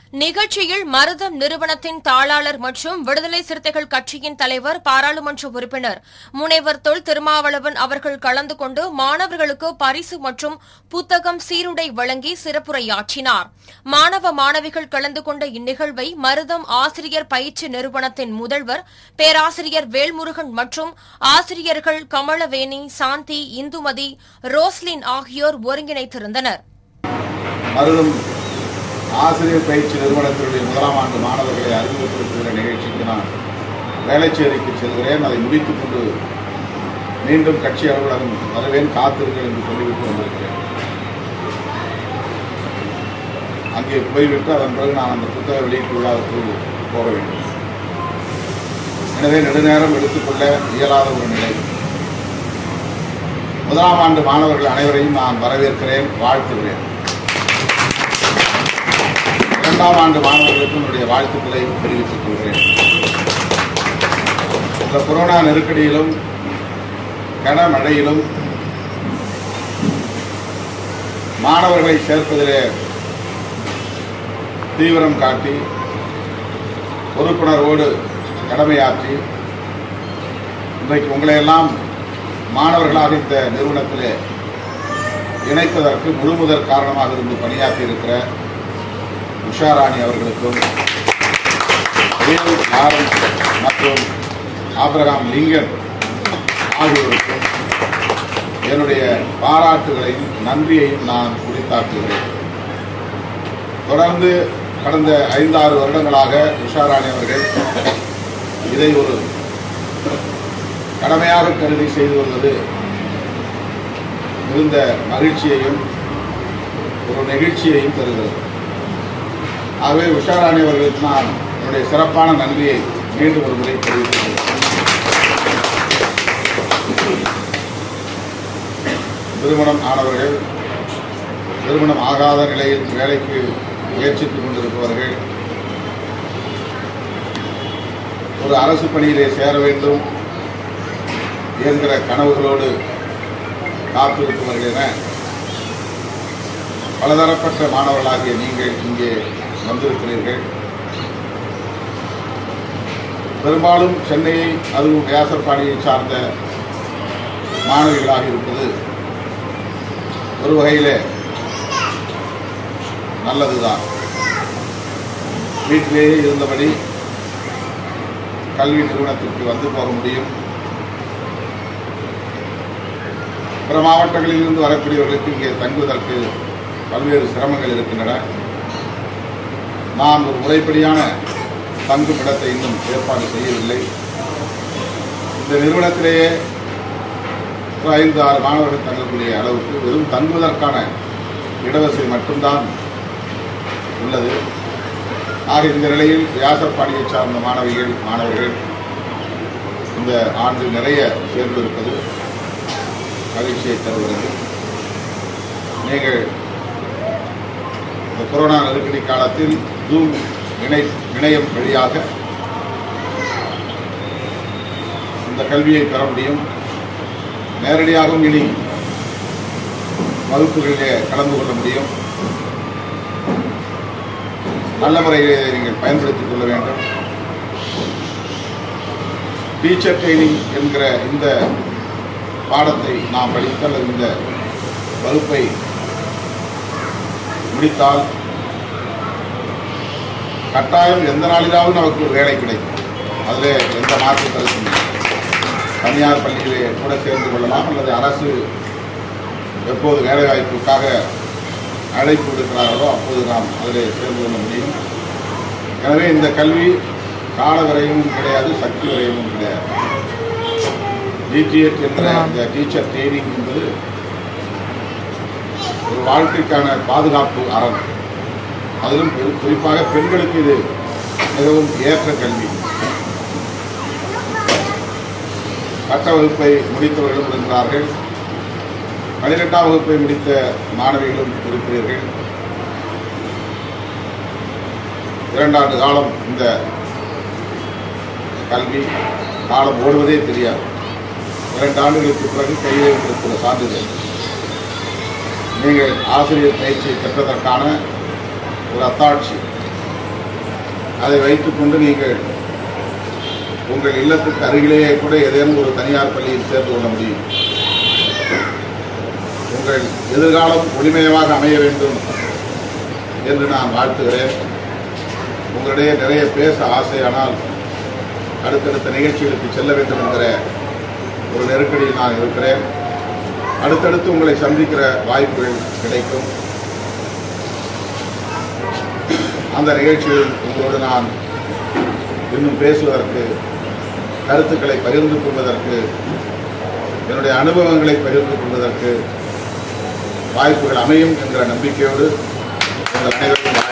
நிகழ்ச்சியில் மருதம் நிறுவனத்தின் தாளாளர் மற்றும் விடுதலை சிறுத்தைகள் கட்சியின் தலைவர் பாராளுமன்ற உறுப்பினர் முனைவர் தொல் திருமாவளவன் அவர்கள் கலந்து கொண்டு மாணவர்களுக்கு பரிசு மற்றும் புத்தகம் சீருடை வழங்கி சிறப்புரையாற்றினார் மாணவ மாணவிகள் கலந்து கொண்ட இந்நிகழ்வை மருதம் ஆசிரியர் பயிற்சி நிறுவனத்தின் முதல்வர் பேராசிரியர் வேல்முருகன் மற்றும் ஆசிரியர்கள் கமலவேணி சாந்தி இந்துமதி ரோஸ்லின் ஆகியோர் ஒருங்கிணைத்திருந்தனர் மருதம் ஆசிரியர் பயிற்சி நிறுவனத்தினுடைய முதலாம் ஆண்டு மாணவர்களை அறிமுகப்படுத்துகிற நிகழ்ச்சிக்கு நான் வேளச்சேரிக்கு செல்கிறேன் அதை முடித்துக் கொண்டு மீண்டும் கட்சி அலுவலகம் வருவேன் காத்திருங்கள் என்று சொல்லிவிட்டு வந்திருக்கிறேன் அங்கே போய்விட்டு அதன் பிறகு நான் அந்த புத்தக வெளியீட்டு விழாவுக்கு போக வேண்டும் எனவே நெடுநேரம் எடுத்துக்கொள்ள இயலாத ஒரு நிலை முதலாம் ஆண்டு மாணவர்கள் அனைவரையும் நான் வரவேற்கிறேன் வாழ்த்துகிறேன் இரண்டாம் ஆண்டு மாணவர்களுக்கு என்னுடைய வாழ்த்துக்களை தெரிவித்துக் கொள்கிறேன் இந்த கொரோனா நெருக்கடியிலும் கனமழையிலும் மாணவர்களை சேர்ப்பதிலே தீவிரம் காட்டி பொறுப்புணர்வோடு கடமையாற்றி இன்றைக்கு உங்களை எல்லாம் மாணவர்களாக இந்த நிறுவனத்திலே இணைப்பதற்கு முழுமுதற் காரணமாக இருந்து பணியாற்றி இருக்கிற உஷாராணி அவர்களுக்கும் ரியல் லாரன்ஸ் மற்றும் ஆபிரகாம் லிங்கன் ஆகியோருக்கும் என்னுடைய பாராட்டுகளையும் நன்றியையும் நான் குறித்தாக்குகிறேன் தொடர்ந்து கடந்த ஐந்தாறு வருடங்களாக உஷாராணி அவர்கள் இதை ஒரு கடமையாக கருதி செய்து வருவது மிகுந்த மகிழ்ச்சியையும் ஒரு நெகிழ்ச்சியையும் தருகிறது ஆகவே உஷாராணி அவர்களுக்கு நான் என்னுடைய சிறப்பான நன்றியை மீண்டும் ஒரு முறை தெரிவித்துள்ளேன் திருமணம் ஆனவர்கள் திருமணம் ஆகாத நிலையில் வேலைக்கு முயற்சித்துக் கொண்டிருப்பவர்கள் ஒரு அரசு பணியிலே சேர வேண்டும் என்கிற கனவுகளோடு காத்திருப்பவர்கள் என பலதரப்பட்ட மாணவர்களாகிய நீங்கள் இங்கே வந்திருக்கிறீர்கள் பெரும்பாலும் சென்னையை அதுவும் வியாசர்பாடியை சார்ந்த மாணவிகளாக இருப்பது ஒரு வகையில் நல்லதுதான் வீட்டிலேயே இருந்தபடி கல்வி நிறுவனத்திற்கு வந்து போக முடியும் பிற மாவட்டங்களில் இருந்து வரக்கூடியவர்களுக்கு இங்கே தங்குவதற்கு பல்வேறு சிரமங்கள் இருக்கின்றன நான் ஒரு முறைப்படியான தங்கும் இடத்தை இன்னும் ஏற்பாடு செய்யவில்லை இந்த நிறுவனத்திலேயே ஒரு ஐந்து ஆறு மாணவர்கள் தங்கக்கூடிய அளவுக்கு வெறும் தங்குவதற்கான இடவசதி மட்டும்தான் உள்ளது ஆக இந்த நிலையில் வியாசர்பாடியை சார்ந்த மாணவிகள் மாணவர்கள் இந்த ஆண்டு நிறைய சேர்ந்திருப்பது மகிழ்ச்சியை தருகிறது நீங்கள் இந்த கொரோனா நெருக்கடி காலத்தில் ஜூம் இணை இணையம் வழியாக இந்த கல்வியை பெற முடியும் நேரடியாகவும் இனி வகுப்புகளிலே கலந்து கொள்ள முடியும் நல்ல முறையில் இதை நீங்கள் பயன்படுத்திக் கொள்ள வேண்டும் டீச்சர் ட்ரைனிங் என்கிற இந்த பாடத்தை நாம் படித்த அல்லது இந்த வகுப்பை முடித்தால் கட்டாயம் எந்த நாளிலாவது நமக்கு ஒரு வேலை கிடைக்கும் அதில் எந்த மாற்று கருத்தும் இல்லை. தனியார் பள்ளியிலே கூட சேர்ந்து கொள்ளலாம் அல்லது அரசு எப்போது வேலைவாய்ப்புக்காக அழைப்பு விடுக்கிறார்களோ அப்போது நாம் அதில் சேர்ந்து கொள்ள முடியும் எனவே இந்த கல்வி கால விரைவும் கிடையாது சக்தி விரைவும் கிடையாது ஜிடிஎட் என்ற இந்த டீச்சர் ட்ரைனிங் என்பது ஒரு வாழ்க்கைக்கான பாதுகாப்பு அறம் அதிலும் குறி- குறிப்பாக பெண்களுக்கு இது மிகவும் ஏற்ற கல்வி பட்ட வகுப்பை முடித்தவர்களும் இருக்கிறார்கள் பனிரெண்டாம் வகுப்பை முடித்த மாணவிகளும் இருக்கிறீர்கள் இரண்டாண்டு காலம் இந்த கல்வி காலம் ஓடுவதே தெரியாது இரண்டு ஆண்டுகளுக்கு பிறகு கையில் இருக்கிற சான்றிதழ் நீங்கள் ஆசிரியர் பயிற்சியை பெற்றதற்கான ஒரு அத்தாட்சி அதை வைத்துக்கொண்டு நீங்கள் உங்கள் இல்லத்துக்கு அருகிலேயே கூட ஏதேனும் ஒரு தனியார் பள்ளியில் சேர்ந்து கொள்ள முடியும் உங்கள் எதிர்காலம் ஒளிமயமாக அமைய வேண்டும் என்று நான் வாழ்த்துகிறேன் உங்களிடையே நிறைய பேச ஆசையானால் அடுத்தடுத்த நிகழ்ச்சிகளுக்கு செல்ல வேண்டும் என்கிற ஒரு நெருக்கடியில் நான் இருக்கிறேன் அடுத்தடுத்து உங்களை சந்திக்கிற வாய்ப்புகள் கிடைக்கும் அந்த நிகழ்ச்சியில் உங்களோடு நான் இன்னும் பேசுவதற்கு கருத்துக்களை பகிர்ந்து கொள்வதற்கு என்னுடைய அனுபவங்களை பகிர்ந்து கொள்வதற்கு வாய்ப்புகள் அமையும் என்ற நம்பிக்கையோடு உங்கள் அனைவருக்கும்